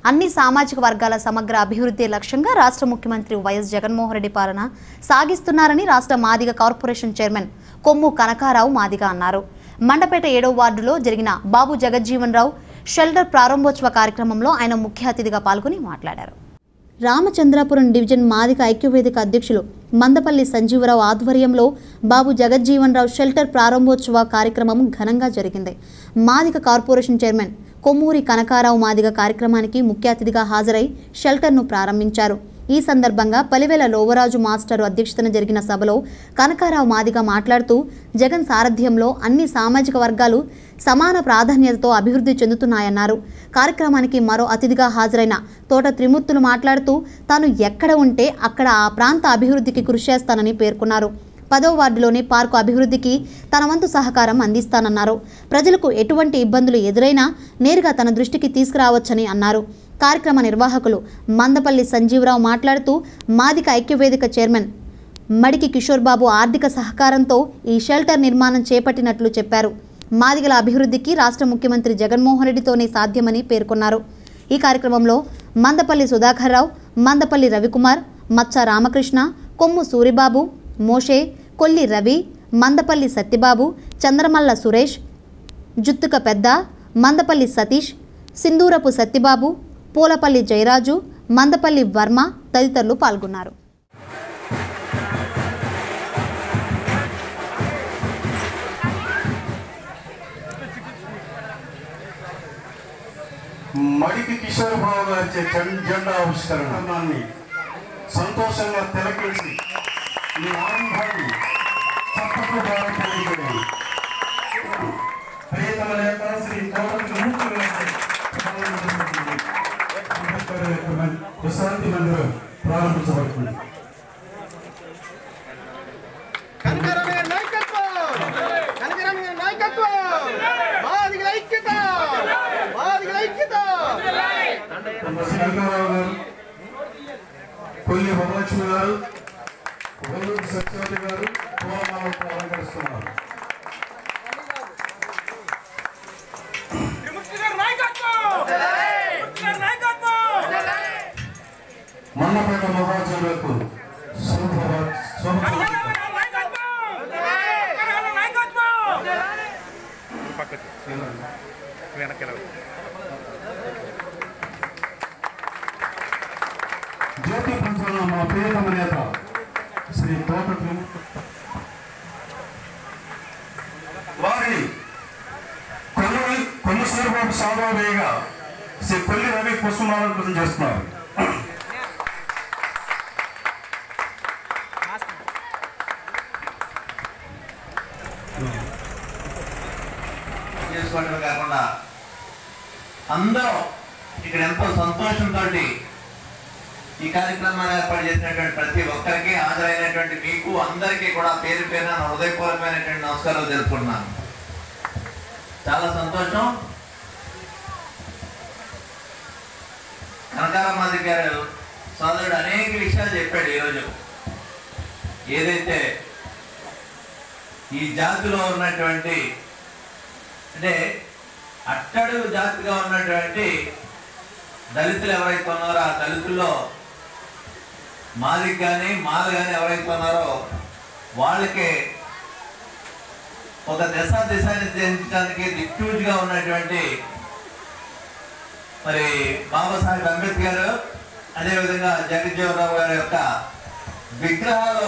అన్ని సామాజిక వర్గాల సమగ్ర అభివృద్ధి లక్ష్యంగా రాష్ట్ర ముఖ్యమంత్రి వైఎస్ జగన్మోహన్ రెడ్డి పాలన సాగిస్తున్నారని రాష్ట్ర మాదిగ కార్పొరేషన్ చైర్మన్ కొమ్ము కనకారావు మాదిగ అన్నారు మండపేట ఏడో వార్డులో జరిగిన బాబు జగజ్జీవన్ రావు షెల్టర్ ప్రారంభోత్సవ కార్యక్రమంలో ఆయన ముఖ్య అతిథిగా పాల్గొని మాట్లాడారు రామచంద్రాపురం డివిజన్ మాదిక ఐక్యవేదిక అధ్యక్షులు మందపల్లి సంజీవరావు ఆధ్వర్యంలో బాబు జగజ్జీవన్ రావు షెల్టర్ ప్రారంభోత్సవ కార్యక్రమం ఘనంగా జరిగింది మాదిక కార్పొరేషన్ చైర్మన్ కొమ్మూరి కనకారావు మాదిగ కార్యక్రమానికి ముఖ్య అతిథిగా హాజరై షెల్టర్ను ప్రారంభించారు ఈ సందర్భంగా పలివెల లోవరాజు మాస్టరు అధ్యక్షతన జరిగిన సభలో కనకారావు మాదిగ మాట్లాడుతూ జగన్ సారథ్యంలో అన్ని సామాజిక వర్గాలు సమాన ప్రాధాన్యతతో అభివృద్ధి చెందుతున్నాయన్నారు కార్యక్రమానికి మరో అతిథిగా హాజరైన తోట త్రిమూర్తులు మాట్లాడుతూ తాను ఎక్కడ ఉంటే అక్కడ ఆ ప్రాంత అభివృద్ధికి కృషి చేస్తానని పేర్కొన్నారు పదో వార్డులోని పార్కు అభివృద్ధికి తన వంతు సహకారం అందిస్తానన్నారు ప్రజలకు ఎటువంటి ఇబ్బందులు ఎదురైనా నేరుగా తన దృష్టికి తీసుకురావచ్చని అన్నారు కార్యక్రమ నిర్వాహకులు మందపల్లి సంజీవరావు మాట్లాడుతూ మాదిక ఐక్యవేదిక చైర్మన్ మడికి కిషోర్ బాబు ఆర్థిక సహకారంతో ఈ షెల్టర్ నిర్మాణం చేపట్టినట్లు చెప్పారు మాదిగల అభివృద్ధికి రాష్ట్ర ముఖ్యమంత్రి జగన్మోహన్ రెడ్డితోనే సాధ్యమని పేర్కొన్నారు ఈ కార్యక్రమంలో మందపల్లి సుధాకర్ రావు మందపల్లి రవికుమార్ మచ్చ రామకృష్ణ కొమ్ము సూరిబాబు మోషే కొల్లి రవి మందపల్లి సత్యబాబు చంద్రమల్ల సురేష్ జుత్తుక పెద్ద మందపల్లి సతీష్ సింధూరపు సత్యబాబు పూలపల్లి జయరాజు మందపల్లి వర్మ తదితరులు పాల్గొన్నారు మడికి కిషోర్ బాబు గారి జెం- జెండా ఆవిష్కరణాన్ని సంతోషంగా తిలకించి ఈ ఆరంభాన్ని చప్పట్లు ద్వారా తెలియజేయండి ప్రియతమ నేత శ్రీ కోటకి మూర్తులు గారి ప్రారంభించబడుతుంది. అంబేద్కర్ యొక్క మం- విశ్రాంతి మందిరం ప్రారంభించబడుతుంది కనకరమైన నాయకత్వం కనకరమైన నాయకత్వం మాదిగల ఐక్యత మాదిగల ఐక్యత శ్రీరంగారావు గారు కొల్లి వరలక్ష్మి గారు వేలూరు సత్యవతి గారు పూలమాలతో అలంకరిస్తున్నారు మన్నపేట మహాజనులకు శుభ శుభ జ్యోతి పంచాల మా ప్రియతమ నేత శ్రీ తోట త్రిమూర్తి వారిని కొల్లి కొల్లి సూర్యబాబు సామావేయగా శ్రీ కొల్లి రవి పుష్పమాలంకృతం చేస్తున్నారు చేసుకోవడమే కాకుండా అందరూ ఇక్కడ ఎంతో సంతోషంతో ఈ కార్యక్రమాన్ని ఏర్పాటు చేసినటువంటి ప్రతి ఒక్కరికి హాజరైనటువంటి మీకు అందరికీ కూడా పేరు పేరున నా హృదయపూర్వకమైనటువంటి నమస్కారాలు తెలుపుకుంటున్నాను చాలా సంతోషం కనకారమాది గారు సోదరుడు అనేక విషయాలు చెప్పాడు ఈరోజు ఏదైతే ఈ జాతిలో ఉన్నటువంటి అంటే అట్టడుగు జాతిగా ఉన్నటువంటి దళితులు ఎవరైతే ఉన్నారో ఆ దళితుల్లో మాదికి కానీ మాది కానీ ఎవరైతే ఉన్నారో వాళ్ళకి ఒక దశ దిశ నిర్దేశించడానికి దిక్టూజ్గా ఉన్నటువంటి మరి బాబాసాహెబ్ అంబేద్కర్ అదేవిధంగా జగజ్జీవనరావు గారి యొక్క విగ్రహాలు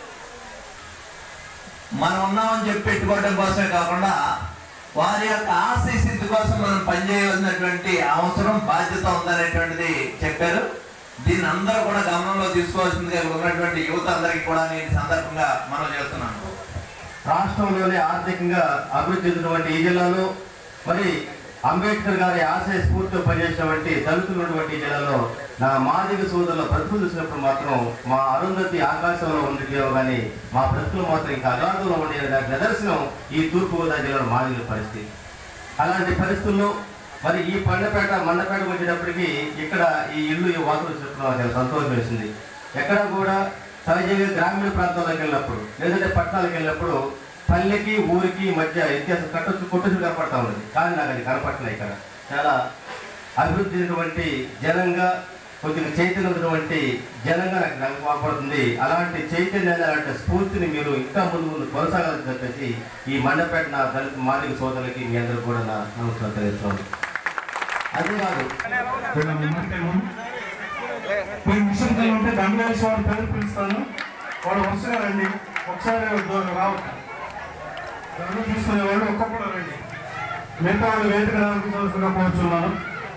మనం ఉన్నామని చెప్పి పెట్టుకోవడం కోసమే కాకుండా వారి యొక్క ఆశయ సిద్ధి కోసం మనం పనిచేయవలసినటువంటి అవసరం బాధ్యత ఉందనేటువంటిది చెప్పారు దీన్ని అందరూ కూడా గమనంలో తీసుకోవాల్సిందిగా ఇక్కడ ఉన్నటువంటి యువత అందరికీ కూడా నేను ఈ సందర్భంగా మనం చేస్తున్నాను రాష్ట్రంలోనే ఆర్థికంగా అభివృద్ధి చెందినటువంటి ఈ జిల్లాలో మరి అంబేద్కర్ గారి ఆశయ స్ఫూర్తితో పనిచేసినటువంటి దళితులు ఉన్నటువంటి ఈ జిల్లాలో నా మాదిగ సోదరుల ప్రతిభ చూసినప్పుడు మాత్రం మా అరుంధతి ఆకాశంలో ఉండేవో కానీ మా బ్రతుకులు మాత్రం ఇంకా అగాధంలో ఉండే దానికి నిదర్శనం ఈ తూర్పుగోదావరి జిల్లాలో మాదిగల పరిస్థితి అలాంటి పరిస్థితుల్లో మరి ఈ పండపేట మండపేట వచ్చేటప్పటికి ఇక్కడ ఈ ఇల్లు ఈ వాతులు చూసుకున్న చాలా సంతోషం వేసింది ఎక్కడ కూడా సహజంగా గ్రామీణ ప్రాంతాలకు వెళ్ళినప్పుడు లేదంటే పట్టణాలకు వెళ్ళినప్పుడు పల్లెకి ఊరికి మధ్య వ్యత్యాసం కట్టొచ్చు కొట్టొచ్చు కనపడతా ఉన్నది కానీ నాకు అది కనపడలేదు ఇక్కడ చాలా అభివృద్ధి చెందినటువంటి జనంగా కొద్దిగా చైతన్యమైనటువంటి జనంగా నాకు నాకు కనపడుతుంది అలాంటి చైతన్యాన్ని అలాంటి స్ఫూర్తిని మీరు ఇంకా ముందు ముందు కొనసాగాలని చెప్పేసి ఈ మండపేట నా దళిత మాదిక సోదరులకి మీ అందరూ కూడా నా నమస్కారం తెలియజేస్తున్నాను అంతేకాదు వీళ్ళ నిమ్మకాయలు. మీరు మిషన్ కలిగి ఉంటే దండవేసి వాడు పేరు పిలుస్తాను వాడు వరుసగా రండి ఒకసారి దూరం రావద్దు దండం తీసుకునే వాళ్ళు ఒక్కొక్కరు రండి మిగతా వాళ్ళు వేదిక రావాల్సిందిగా కోరుచున్నాను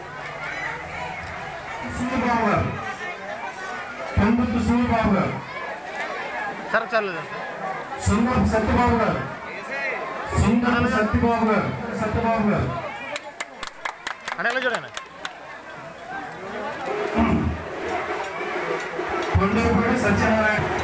సూర్యబాబు గారు పెందుతు సూర్యబాబు గారు సరే చల్లదు సుందరం సత్యబాబు గారు సుందరం సత్యబాబు గారు సత్యబాబు గారు అని ఎలా చూడండి కొండపూడి సత్యనారాయణ